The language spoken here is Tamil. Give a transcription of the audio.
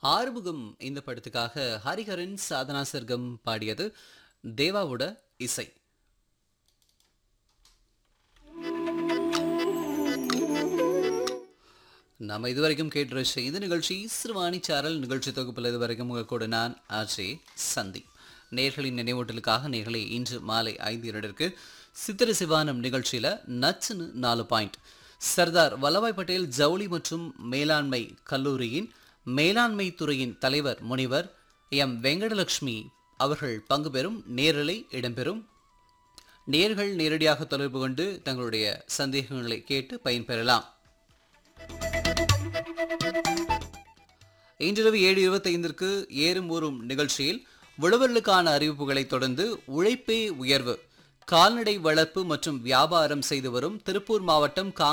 ஆறுமுகம் இந்த படத்துக்காக ஹரிஹரன் சாதனா சர்க்கம் பாடியது தேவாவோட இசை நம்ம இதுவரைக்கும் கேட்டு ரசிச்ச இந்த நிகழ்ச்சி சிறுவாணி சாரல் நிகழ்ச்சி தொகுப்பில் இதுவரைக்கும் உங்கள் கூட நான் ஆர்ஜே சந்தீப் நேர்களின் நினைவூட்டலுக்காக நேர்களை இன்று மாலை ஐந்து இரண்டிற்கு சித்திர சிவானம் நிகழ்ச்சியில் நச்சுன்னு நாலு பாயிண்ட் சர்தார் வல்லபாய் பட்டேல் ஜவுளி மற்றும் மேலாண்மை கல்லூரியின் மேலாண்மை துறையின் தலைவர் முனிவர் எம் வெங்கடலட்சுமி அவர்கள் பங்கு பெறும் நேரலை இடம்பெறும் நேர்கள் நேரடியாக தொடர்பு கொண்டு தங்களுடைய சந்தேகங்களை கேட்டு பயன்பெறலாம் இன்றிரவு ஏழு இருபத்தைந்திற்கு ஏறும் ஊறும் நிகழ்ச்சியில் உழவர்களுக்கான அறிவிப்புகளை தொடர்ந்து உழைப்பே உயர்வு கால்நடை வளர்ப்பு மற்றும் வியாபாரம் செய்து வரும் திருப்பூர் மாவட்டம்